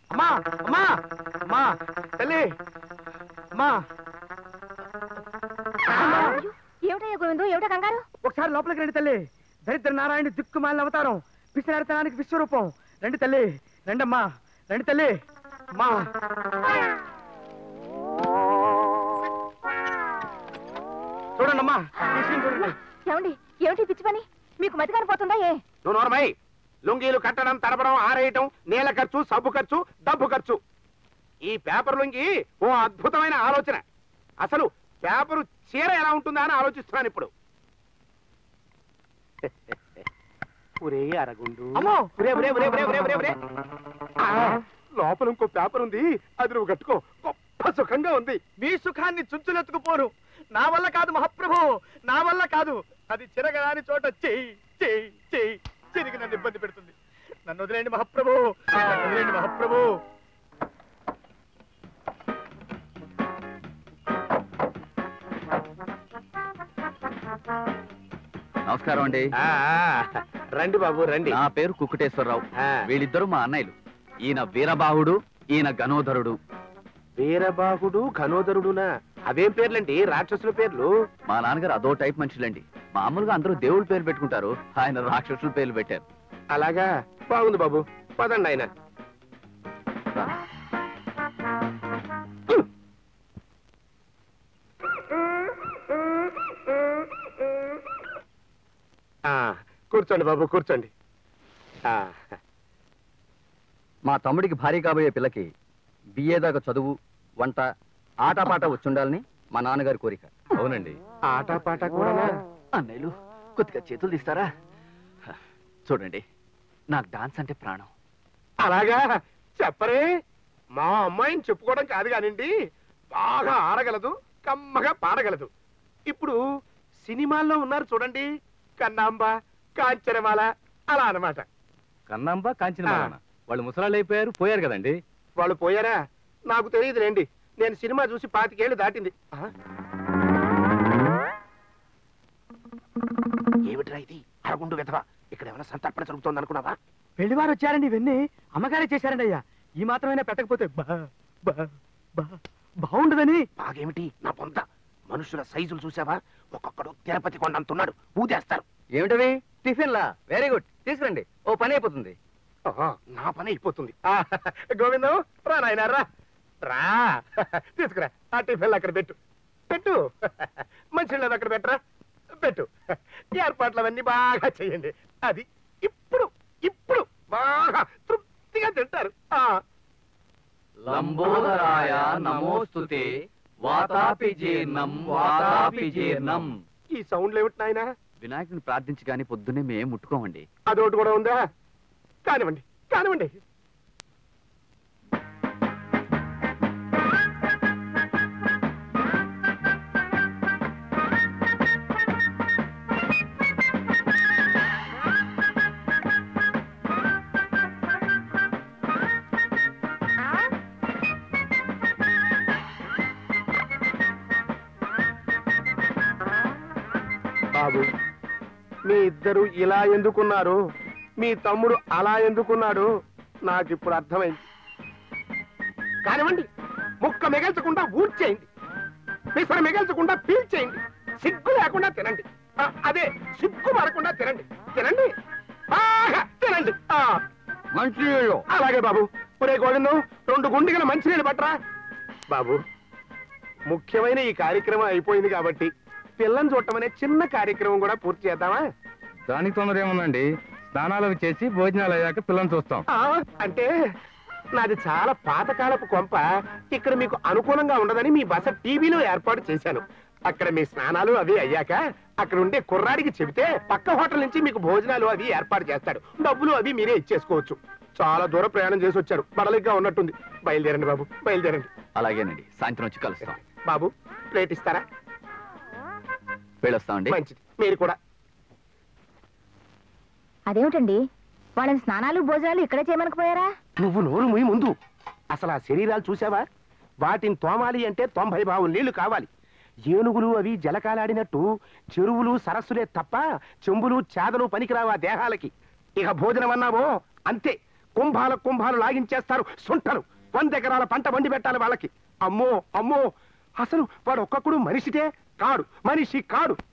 అమ్మా అమ్మా అమ్మా తల్లి అమ్మా ఏమిటయ్యా గోవిందు ఏమిటా కంగారు ఒకసారి లోపలికి రండి తల్లి దరిద్ర నారాయణ దిక్కుమాలిన అవతారం పిసినారితనానికి విశ్వరూపం రండి తల్లి రండమ్మా రండి తల్లి అమ్మా చూడండమ్మా విషయం చూడండి ఏమండి ఏమిటి ఈ పిచ్చి పని మీకు మతి కానిపోతుందా ఏ నువ్వు నోరమై లుంగీలు కట్టడం తడపడం ఆరేయటం నీళ్ళ ఖర్చు సబ్బు ఖర్చు డబ్బు ఖర్చు ఈ పేపర్ లుంగి ఓ అద్భుతమైన ఆలోచన అసలు పేపరు చీర ఎలా ఉంటుందా అని ఆలోచిస్తున్నాను ఇప్పుడు ఒరే అరగుండు అమ్మో! ఒరే, ఒరే, ఒరే, ఒరే, ఒరే, ఒరే, ఒరే. ఆ, లోపల ఇంకో పేపర్ ఉంది అది నువ్వు కట్టుకో గొప్ప సుఖంగా ఉంది మీ సుఖాన్ని చుంచులెత్తుకుపోను నా వల్ల కాదు మహాప్రభు నా వల్ల కాదు అది చిరగరాని చోట చెయ్యి చెయ్యి చెయ్యి చిరిగి నన్ను ఇబ్బంది పెడుతుంది నన్ను వదిలేండి మహాప్రభు నన్ను వదిలేండి మహాప్రభు నమస్కారం అండి ఆ, ఆ, రండి బాబు రండి నా పేరు కుక్కుటేశ్వరరావు ఆ. వీళ్ళిద్దరు మా అన్నయ్యలు ఈయన వీరబాహుడు ఈయన గణోధరుడు వీరబాహుడు ఘనోదరుడునా అవేం పేర్లండి రాక్షసుల పేర్లు మా నాన్నగారు అదో టైప్ మనుషులండి మామూలుగా అందరూ దేవుళ్ళ పేరు పెట్టుకుంటారు ఆయన రాక్షసుల పేర్లు పెట్టారు అలాగా బాగుంది బాబు పదండి ఆయన ఆ, కూర్చోండి బాబు కూర్చోండి ఆ, మా తమ్ముడికి భారీ కాబోయే పిల్లకి బిఏ దాకా చదువు వంట ఆటపాట వచ్చుండాలని మా నాన్నగారి కోరిక అవునండి ఆట పాట కూడానా అన్నయ్యలు కొద్దిగా చేతులు తీస్తారా హ, చూడండి నాకు డాన్స్ అంటే ప్రాణం అలాగా చెప్పరే మా అమ్మాయిని చెప్పుకోవడం కాదు కానివ్వండి బాగా ఆడగలదు కమ్మగా పాడగలదు ఇప్పుడు సినిమాల్లో ఉన్నారు చూడండి కన్నాంబ కాంచనమాల అలా అన్నమాట కన్నాంబ కాంచిన ఆ. వాళ్ళు ముసలాళ్ళు అయిపోయారు పోయారు కదండి వాళ్ళు పోయారా నాకు తెలియదులేండి నేను సినిమా చూసి పాతికేళ్లు దాటింది ఆ? ఏమిట్రా ఇది అరగుండు వెధవా ఇక్కడ ఏమైనా సంతర్పణ జరుగుతోంది అనుకున్నావా పెళ్లివారు వచ్చారండి ఇవన్నీ అమ్మగారే చేశారండి అయ్యా ఈ మాత్రమైనా పెట్టకపోతే బా బా బా బాగుండదని బాగేమిటి నా పొంత మనుషుల సైజులు చూసావా ఒక్కొక్కడు తిరుపతి కొండంతున్నాడు ఊదేస్తారు ఏమిటవి టిఫిన్లా వెరీ గుడ్ తీసుకురండి ఓ పని అయిపోతుంది ఆహా, నా పని అయిపోతుంది ఆ, గోవిందం రా నాయనా రా రా తీసుకురా ఆ టిఫిన్లు అక్కడ పెట్టు పెట్టు మంచి అక్కడ పెట్టరా పెట్టు ఏర్పాట్లు అవన్నీ బాగా చేయండి అది ఇప్పుడు ఇప్పుడు బాగా తృప్తిగా తింటారు ఆ లంబోదరాయ నమోస్తుతే వాతాపి జీర్ణం వాతాపి జీర్ణం ఈ సౌండ్లు ఏమిటి నాయనా వినాయకుని ప్రార్థించి కానీ పొద్దున్నే మేము ముట్టుకోమండి అదొకటి కూడా ఉందా కానివ్వండి కానివ్వండి బాబు మీ ఇద్దరు ఇలా ఎందుకున్నారు మీ తమ్ముడు అలా ఎందుకున్నాడు నాకు ఇప్పుడు అర్థమైంది కానివ్వండి ముక్క మిగల్చకుండా ఊడ్చేయండి పిసర మిగల్చకుండా పీల్చేయండి సిగ్గు లేకుండా తినండి ఆ, అదే సిగ్గు పడకుండా తినండి తినండి బాగా తినండి ఆ, మంచినీళ్ళు అలాగే బాబు ఒరే గోవిందం రెండు గుండిగల మంచినీళ్ళు పట్టరా బాబు ముఖ్యమైన ఈ కార్యక్రమం అయిపోయింది కాబట్టి పిల్లని చూడటం అనే చిన్న కార్యక్రమం కూడా పూర్తి చేద్దామా దానికి తొందర ఏముందండి స్నానాలు అవి చేసి భోజనాలు అయ్యాక పిల్లల్ని చూస్తాం ఆ, అంటే నాది చాలా పాతకాలపు కొంప ఇక్కడ మీకు అనుకూలంగా ఉండదని మీ బస టీవీలో ఏర్పాటు చేశాను అక్కడ మీ స్నానాలు అవి అయ్యాక అక్కడ ఉండే కుర్రాడికి చెబితే పక్క హోటల్ నుంచి మీకు భోజనాలు అవి ఏర్పాటు చేస్తాడు డబ్బులు అవి మీరే ఇచ్చేసుకోవచ్చు చాలా దూర ప్రయాణం చేసి వచ్చారు బడలిగ్గా ఉన్నట్టుంది బయలుదేరండి బాబు బయలుదేరండి అలాగేనండి సాయంత్రం వచ్చి కలుస్తాం బాబు ప్లేట్ ఇస్తారా వెళ్ళొస్తామండి మంచిది మీరు కూడా అదేమిటండి వాళ్ళని స్నానాలు భోజనాలు ఇక్కడే చేయమనకపోయారా నువ్వు నోరు ముయి ముందు అసలు ఆ శరీరాలు చూసావా వాటిని తోమాలి అంటే తొంభై బావు నీళ్లు కావాలి ఏనుగులు అవి జలకాలాడినట్టు చెరువులు సరస్సులే తప్ప చెంబులు చేదలు పనికిరావా దేహాలకి ఇక భోజనం అన్నావో అంతే కుంభాల కుంభాలు లాగించేస్తారు సుంటలు వంద ఎకరాల పంట వండి పెట్టాలి వాళ్ళకి అమ్మో అమ్మో అసలు వాడు ఒక్కొక్కడు మనిషితే కాడు మనిషి కాడు